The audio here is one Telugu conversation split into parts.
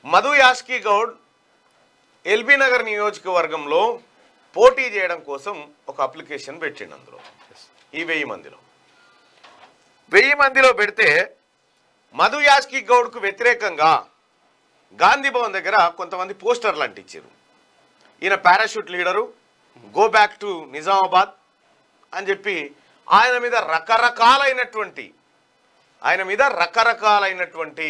మధు యాష్కి గౌడ్ ఎల్బీ నగర్ నియోజకవర్గంలో పోటీ చేయడం కోసం ఒక అప్లికేషన్ పెట్టిండు అందులో ఈ వెయ్యి మందిలో వెయ్యి మందిలో పెడితే మధు యాష్కి గౌడ్కు వ్యతిరేకంగా గాంధీ భవన్ దగ్గర కొంతమంది పోస్టర్లు అంటించారు ఈయన parachute leader go back to Nizamabad అని చెప్పి ఆయన మీద రకరకాలైనటువంటి ఆయన మీద రకరకాలైనటువంటి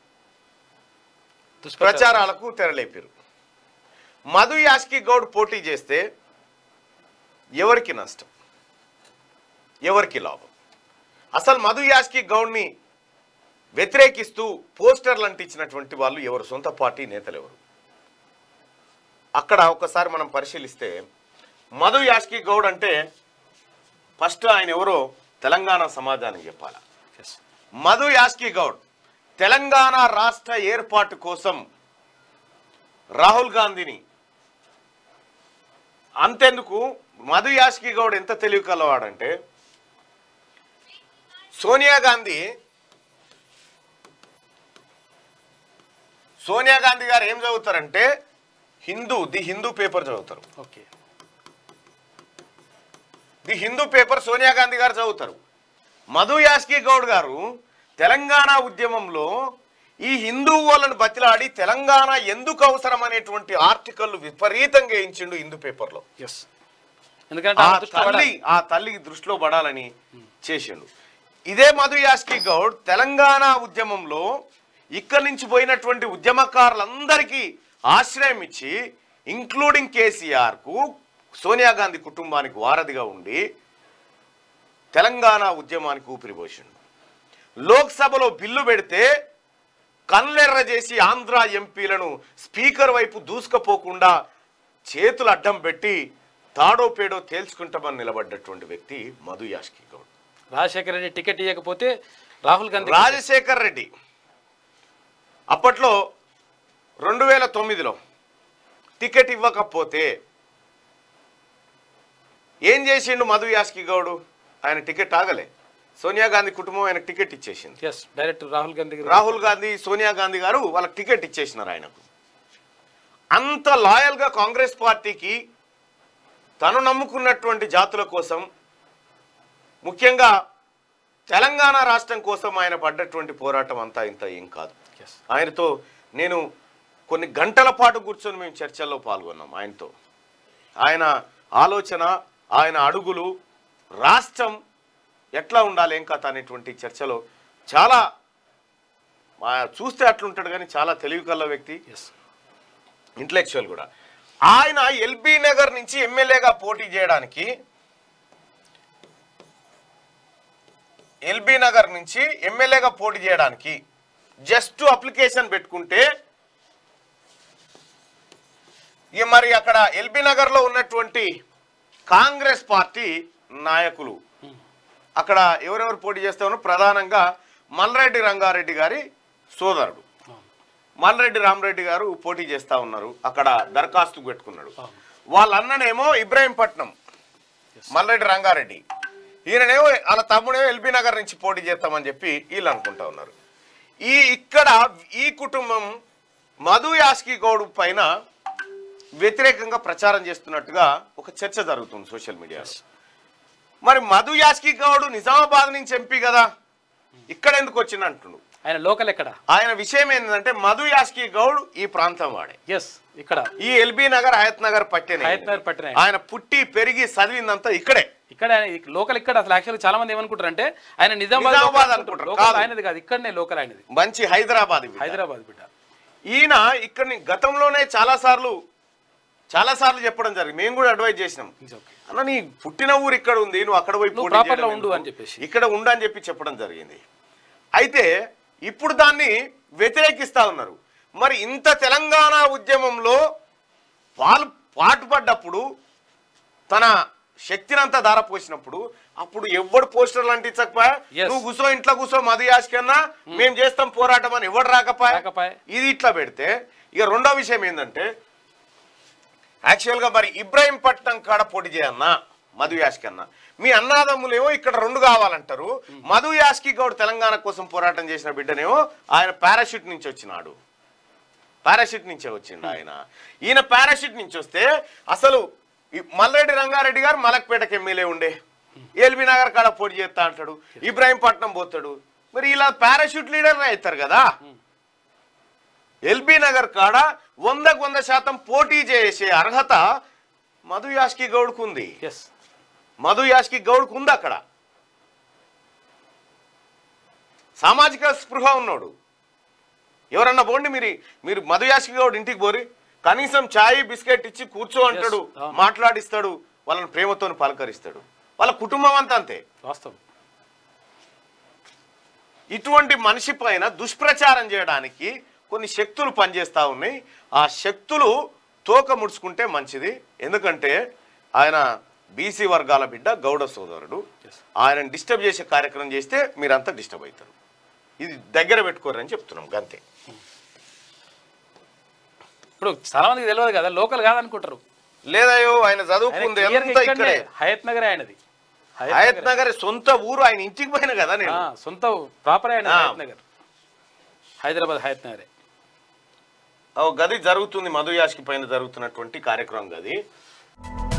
ప్రచారాలకు తెరలేపారు మధు యాష్కి గౌడ్ పోటీ చేస్తే ఎవరికి నష్టం ఎవరికి లాభం అసలు మధు యాష్కి గౌడ్ని వ్యతిరేకిస్తూ పోస్టర్లు అంటించినటువంటి వాళ్ళు ఎవరు సొంత పార్టీ నేతలు ఎవరు అక్కడ ఒకసారి మనం పరిశీలిస్తే మధు యాష్కి గౌడ్ అంటే ఫస్ట్ ఆయన ఎవరో తెలంగాణ సమాజానికి చెప్పాలి మధు యాష్కి గౌడ్ తెలంగాణ రాష్ట్ర ఏర్పాటు కోసం రాహుల్ గాంధీని అంతెందుకు మధు యాష్కి గౌడ్ ఎంత తెలివి కలవాడంటే సోనియా గాంధీ సోనియా గాంధీ గారు ఏం చదువుతారంటే హిందూ ది హిందూ పేపర్ చదువుతారు okay the Hindu paper Sonia Gandhi garu చదువుతారు మధు యాష్కి గౌడ్ గారు తెలంగాణ ఉద్యమంలో ఈ హిందూ వాళ్ళని బతిలాడి తెలంగాణ ఎందుకు అవసరం అనేటువంటి ఆర్టికల్ విపరీతంగా వేయించిండు హిందూ పేపర్లో ఎస్ ఎందుకంటే ఆ ఆమె దృష్టిలో తల్లి పడాలి. ఆ తల్లికి దృష్టిలో పడాలని చేసిండు ఇదే మధు యాష్కి గౌడ్ తెలంగాణ ఉద్యమంలో ఇక్కడి నుంచి పోయినటువంటి ఉద్యమకారులందరికీ ఆశ్రయం ఇచ్చి ఇంక్లూడింగ్ కేసీఆర్ కు సోనియా గాంధీ కుటుంబానికి వారధిగా ఉండి తెలంగాణ ఉద్యమానికి ఊపిరిపోసిండు లోక్సభలో బిల్లు పెడితే కళ్ళెర్ర చేసి ఆంధ్ర ఎంపీలను స్పీకర్ వైపు దూసుకుపోకుండా చేతులు అడ్డం పెట్టి తాడో పేడో తేల్చుకుంటామని నిలబడ్డటువంటి వ్యక్తి మధు యాష్కి గౌడ్ రాజశేఖర రెడ్డి టికెట్ ఇవ్వకపోతే రాహుల్ గాంధీ రాజశేఖర్ రెడ్డి అప్పట్లో రెండు వేల తొమ్మిదిలో టికెట్ ఇవ్వకపోతే ఏం చేసిండు మధు యాష్కి గౌడు ఆయన టికెట్ ఆగలే సోనియా గాంధీ కుటుంబం ఆయన టికెట్ ఇచ్చేసింది ఎస్ డైరెక్ట్ రాహుల్ గాంధీ గారు రాహుల్ గాంధీ సోనియా గాంధీ గారు వాళ్ళకి టికెట్ ఇచ్చేసినారు ఆయనకు అంత లాయల్గా కాంగ్రెస్ పార్టీకి తను నమ్ముకున్నటువంటి జాతుల కోసం ముఖ్యంగా తెలంగాణ రాష్ట్రం కోసం ఆయన పడ్డటువంటి పోరాటం అంతా ఇంత ఏం కాదు ఎస్ ఆయనతో నేను కొన్ని గంటల పాటు కూర్చొని మేము చర్చల్లో పాల్గొన్నాం ఆయనతో ఆయన ఆలోచన ఆయన అడుగులు రాష్ట్రం ఎట్లా ఉండాలి ఏం కథ అనేటువంటి చర్చలో చాలా ఆ, చూస్తే అట్లుంటాడు కానీ చాలా తెలివి కల్ల వ్యక్తి ఎస్ ఇంటలెక్చువల్ కూడా ఆయన ఎల్బీ నగర్ నుంచి ఎమ్మెల్యేగా పోటీ చేయడానికి ఎల్బీ నగర్ నుంచి ఎమ్మెల్యేగా పోటీ చేయడానికి జస్ట్ అప్లికేషన్ పెట్టుకుంటే ఇక మరి అక్కడ ఎల్బీ నగర్లో ఉన్నటువంటి కాంగ్రెస్ పార్టీ నాయకులు అక్కడ ఎవరెవరు పోటీ చేస్తా ఉన్నారు ప్రధానంగా మల్రెడ్డి రంగారెడ్డి గారి సోదరుడు మల్రెడ్డి రామరెడ్డి గారు పోటీ చేస్తా ఉన్నారు అక్కడ దరఖాస్తు పెట్టుకున్నాడు అవును. వాళ్ళ అన్ననేమో ఇబ్రాహీంపట్నం మల్రెడ్డి రంగారెడ్డి ఈయననేమో వాళ్ళ తమ్ముడేమో ఎల్బీ నగర్ నుంచి పోటీ చేస్తామని చెప్పి వీళ్ళు అనుకుంటా ఉన్నారు ఈ ఇక్కడ ఈ కుటుంబం మధు యాస్కి గౌడ్ పైన వ్యతిరేకంగా ప్రచారం చేస్తున్నట్టుగా ఒక చర్చ జరుగుతుంది సోషల్ మీడియాలో మరి మధు యాస్కి గౌడ్ నిజామాబాద్ నుంచి ఎంపీ కదా ఇక్కడ ఎందుకు వచ్చింది అంటుండు ఆయన లోకల్ ఎక్కడ ఆయన విషయం ఏంటంటే మధు యాస్కి గౌడ్ ఈ ప్రాంతం వాడే ఎస్ ఇక్కడ ఈ ఎల్బీ నగర్ హయత్ నగర్ పట్టిన హయత్ నగర్ పట్టిన ఆయన. ఆయన పుట్టి పెరిగి చదివిందంతా ఇక్కడే ఇక్కడ ఆయన లోకల్ ఇక్కడ అసలు యాక్చువల్ చాలా మంది ఏమనుకుంటారు అంటే ఆయన నిజామాబాద్ నిజామాబాద్ లోకల్ అనుకుంటారు. లోకల్ కాదు. ఆయనది కాదు ఇక్కడనే లోకల్ ఆయనది మంచి హైదరాబాద్ బిడ్డ. హైదరాబాద్ బిడ్డ ఈయన ఇక్కడ గతంలోనే చాలా సార్లు చాలా సార్లు చెప్పడం జరిగింది మేము కూడా అడ్వైజ్ చేసినాం It's okay. అన్న నీ పుట్టిన ఊరు ఇక్కడ ఉంది నువ్వు అక్కడ పోయి నువ్వు పోటీ proper చేయడం లో ఉండు ఎందుకు? అని చెప్పేసి. ఇక్కడ ఉండు అని చెప్పి చెప్పడం జరిగింది అయితే ఇప్పుడు దాన్ని వ్యతిరేకిస్తా ఉన్నారు మరి ఇంత తెలంగాణ ఉద్యమంలో పాలు పాటుపడ్డప్పుడు తన శక్తినంతా ధారపోసినప్పుడు అప్పుడు ఎవడు పోస్టర్లు అంటించకపోయా Yes. నువ్వు కూసో ఇంట్లో కూసో మధు యాష్కన్నా మేము చేస్తాం పోరాటం అని ఎవడు రాకపోయా రాకపాయే. ఇది ఇట్లా పెడితే ఇక రెండో విషయం ఏంటంటే యాక్చువల్గా మరి ఇబ్రాహీంపట్నం కాడ పోటీ చేయన్నా మధు యాష్కి అన్న మీ అన్నాదమ్ములేమో ఇక్కడ రెండు కావాలంటారు మధు యాష్కి గౌడ్ తెలంగాణ కోసం పోరాటం చేసిన బిడ్డనేమో ఆయన పారాషూట్ నుంచి వచ్చినాడు పారాషూట్ నుంచే వచ్చిండు ఆయన ఈయన పారాషూట్ నుంచి వస్తే అసలు ఈ మల్రెడ్డి రంగారెడ్డి గారు మలక్పేటకి ఎమ్మెల్యే ఉండే ఎల్బీ నగర్ కాడ పోటీ చేస్తా అంటాడు ఇబ్రాహీంపట్నం పోతాడు మరి ఇలా పారాషూట్ లీడర్ అవుతారు కదా ఎల్బీ నగర్ కాడ వందకు వంద శాతం పోటీ చేసే అర్హత మధు యాష్కి గౌడ్కు ఉంది ఎస్ మధు యాష్కి గౌడ్కు ఉంది అక్కడ సామాజిక స్పృహ ఉన్నాడు ఎవరన్నా పోండి మీరు మీరు మధు యాష్కి గౌడ్ ఇంటికి పోరి కనీసం చాయ్ బిస్కెట్ ఇచ్చి కూర్చో అంటాడు అవును. మాట్లాడిస్తాడు వాళ్ళని ప్రేమతో పలకరిస్తాడు వాళ్ళ కుటుంబం అంతా అంతే వాస్తవం ఇటువంటి మనిషి పైన దుష్ప్రచారం చేయడానికి కొన్ని శక్తులు పనిచేస్తూ ఉన్నాయి ఆ శక్తులు తోక ముడుచుకుంటే మంచిది ఎందుకంటే ఆయన బీసీ వర్గాల బిడ్డ గౌడ సోదరుడు Yes. ఆయనను డిస్టర్బ్ చేసే కార్యక్రమం చేస్తే మీరంతా డిస్టర్బ్ అవుతారు ఇది దగ్గర పెట్టుకోరని చెప్తున్నాం గంతే ఇప్పుడు చాలా మందికి తెలియదు కదా లోకల్ కాదనుకుంటారు లేదయ్యో ఆయన ఆయన చదువుకుంది clear గా ఎంత ఇక్కడనే, ఇక్కడే హయత్ నగర్ ఆయనది హయత్ హయత్ నగర్. నగర్ సొంత ఊరు ఆయన ఇంటికి పోయిన కదా నేను ఆ, సొంత ప్రాపర్ ఆయన ఆ. హయత్ నగర్ హైదరాబాద్ హయత్ నగరే ఓ గది జరుగుతుంది మధు యాష్కి పైన జరుగుతున్నటువంటి కార్యక్రమం గది